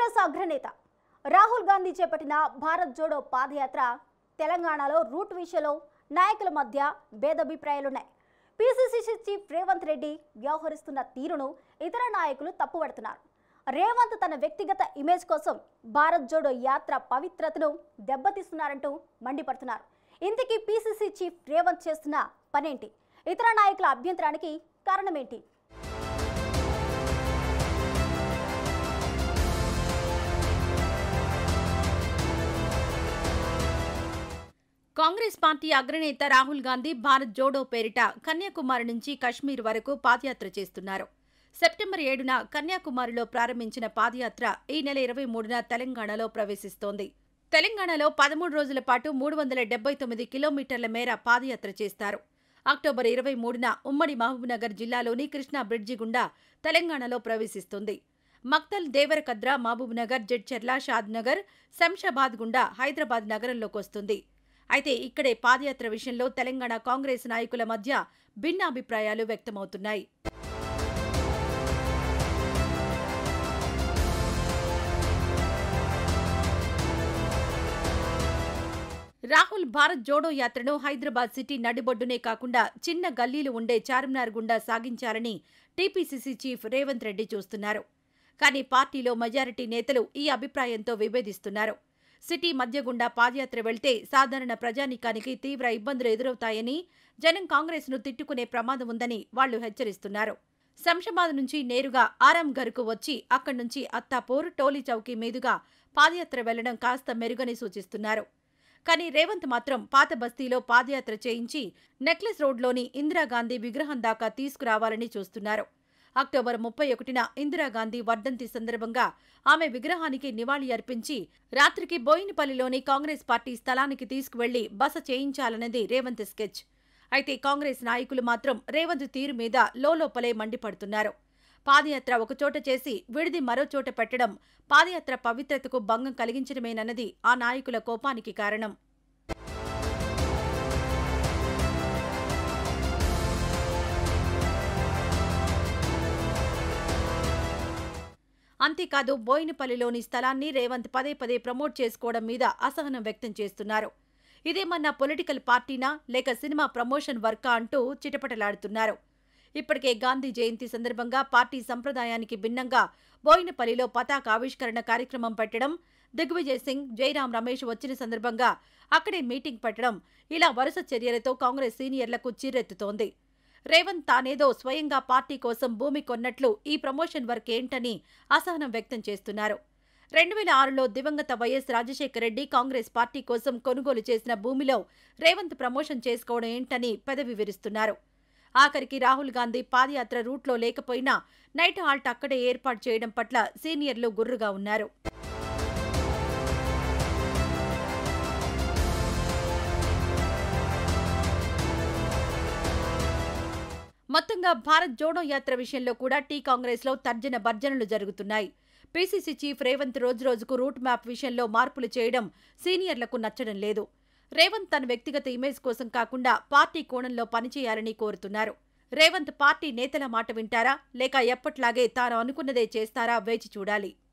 కాంగ్రెస్ అగ్రనేత రాహుల్ గాంధీ చేపట్టిన భారత్ జోడో పాదయాత్ర తెలంగాణలో రూట్ విషయంలో నాయకుల మధ్య భేదాభిప్రాయాలున్నాయి పిసిసి చీఫ్ రేవంత్ రెడ్డి వ్యవహరిస్తున్న తీరును ఇతర నాయకులు తప్పుపడుతున్నారు రేవంత్ తన వ్యక్తిగత ఇమేజ్ కోసం భారత్ జోడో యాత్ర పవిత్రతను దెబ్బతీస్తున్నారంటూ మండిపడుతున్నారు ఇంతకీ పిసిసి చీఫ్ రేవంత్ చేస్తున్న పనేంటి ఇతర నాయకుల అభ్యంతరానికి కారణమేంటి కాంగ్రెస్ పార్టీ అగ్రనేత రాహుల్ గాంధీ భారత్ జోడో పేరిట కన్యాకుమారి నుంచి కశ్మీర్ వరకు పాదయాత్ర చేస్తున్నారు సెప్టెంబర్ ఏడున కన్యాకుమారిలో ప్రారంభించిన పాదయాత్ర ఈ నెల ఇరవై మూడున తెలంగాణలో ప్రవేశిస్తోంది తెలంగాణలో పదమూడు రోజుల పాటు మూడు వందల డెబ్బై తొమ్మిది కిలోమీటర్ల మేర పాదయాత్ర చేస్తారు అక్టోబర్ ఇరవై మూడున ఉమ్మడి మహబూబ్నగర్ జిల్లాలోని కృష్ణా బ్రిడ్జి గుండా తెలంగాణలో ప్రవేశిస్తుంది మక్తల్ దేవరకద్ర మహబూబ్నగర్ జడ్చర్ల షాద్నగర్ శంషాబాద్ గుండా హైదరాబాద్ నగరంలోకి వస్తుంది అయితే ఇక్కడే పాదయాత్ర విషయంలో తెలంగాణ కాంగ్రెస్ నాయకుల మధ్య భిన్న అభిప్రాయాలు వ్యక్తమవుతున్నాయి రాహుల్ భారత్ జోడో యాత్రను హైదరాబాద్ సిటీ నడిబొడ్డునే కాకుండా చిన్న గల్లీలు ఉండే చార్మినార్ గుండా సాగించాలని టీపీసీసీ చీఫ్ రేవంత్ రెడ్డి చూస్తున్నారు కానీ పార్టీలో మెజారిటీ నేతలు ఈ అభిప్రాయంతో విభేదిస్తున్నారు సిటీ మధ్య గుండా పాదయాత్ర వెళ్తే సాధారణ ప్రజానీకానికి తీవ్ర ఇబ్బందులు ఎదురవుతాయని జనం కాంగ్రెస్ను తిట్టుకునే ప్రమాదం ఉందని వాళ్లు హెచ్చరిస్తున్నారు శంషాబాద్ నుంచి నేరుగా ఆరాంఘర్కు వచ్చి అక్కడి నుంచి అత్తాపూర్ టోలీ చౌకీ మీదుగా పాదయాత్ర వెళ్లడం కాస్త మెరుగని సూచిస్తున్నారు కానీ రేవంత్ మాత్రం పాత బస్తీలో పాదయాత్ర చేయించి నెక్లెస్ రోడ్లోని ఇందిరాగాంధీ విగ్రహం దాకా తీసుకురావాలని చూస్తున్నారు అక్టోబర్ ముప్పై ఒకటిన ఇందిరాగాంధీ వర్ధంతి సందర్భంగా ఆమె విగ్రహానికి నివాళి అర్పించి రాత్రికి బోయినపల్లిలోని కాంగ్రెస్ పార్టీ స్థలానికి తీసుకువెళ్లి బస చేయించాలన్నది రేవంత్ స్కెచ్ అయితే కాంగ్రెస్ నాయకులు మాత్రం రేవంత్ తీరు మీద లోలోపలే మండిపడుతున్నారు పాదయాత్ర ఒకచోట చేసి విడిది మరో చోట పెట్టడం పాదయాత్ర పవిత్రతకు భంగం కలిగించడమేనన్నది ఆ నాయకుల కోపానికి కారణం అంతేకాదు బోయినపల్లిలోని స్థలాన్ని రేవంత్ పదే పదే ప్రమోట్ చేసుకోవడం మీద అసహనం వ్యక్తం చేస్తున్నారు ఇదేమన్నా పొలిటికల్ పార్టీనా లేక సినిమా ప్రమోషన్ వర్కా అంటూ చిటపటలాడుతున్నారు ఇప్పటికే గాంధీ జయంతి సందర్భంగా పార్టీ సంప్రదాయానికి భిన్నంగా బోయినపల్లిలో పతాక ఆవిష్కరణ కార్యక్రమం పెట్టడం దిగ్విజయ్ సింగ్ జైరాం రమేష్ వచ్చిన సందర్భంగా అక్కడే మీటింగ్ పెట్టడం ఇలా వరుస చర్యలతో కాంగ్రెస్ సీనియర్లకు చీరెత్తుతోంది రేవంత్ తానేదో స్వయంగా పార్టీ కోసం భూమి కొన్నట్లు ఈ ప్రమోషన్ వర్క్ ఏంటని అసహనం వ్యక్తం చేస్తున్నారు రెండు వేల ఆరులో దివంగత వైఎస్ రాజశేఖర రెడ్డి కాంగ్రెస్ పార్టీ కోసం కొనుగోలు చేసిన భూమిలో రేవంత్ ప్రమోషన్ చేసుకోవడం ఏంటని పెదవి విరుస్తున్నారు ఆఖరికి రాహుల్ గాంధీ పాదయాత్ర రూట్లో లేకపోయినా నైట్ హాల్ట్ అక్కడే ఏర్పాటు చేయడం పట్ల సీనియర్లు గుర్రుగా ఉన్నారు మొత్తంగా భారత్ జోడో యాత్ర విషయంలో కూడా టీ కాంగ్రెస్లో తర్జన భర్జనలు జరుగుతున్నాయి పీసీసీ చీఫ్ రేవంత్ రోజురోజుకు రూట్ మ్యాప్ విషయంలో మార్పులు చేయడం సీనియర్లకు నచ్చడం లేదు రేవంత్ తన వ్యక్తిగత ఇమేజ్ కోసం కాకుండా పార్టీ కోణంలో పనిచేయాలని కోరుతున్నారు రేవంత్ పార్టీ నేతల మాట వింటారా లేక ఎప్పట్లాగే తాను అనుకున్నదే చేస్తారా వేచి చూడాలి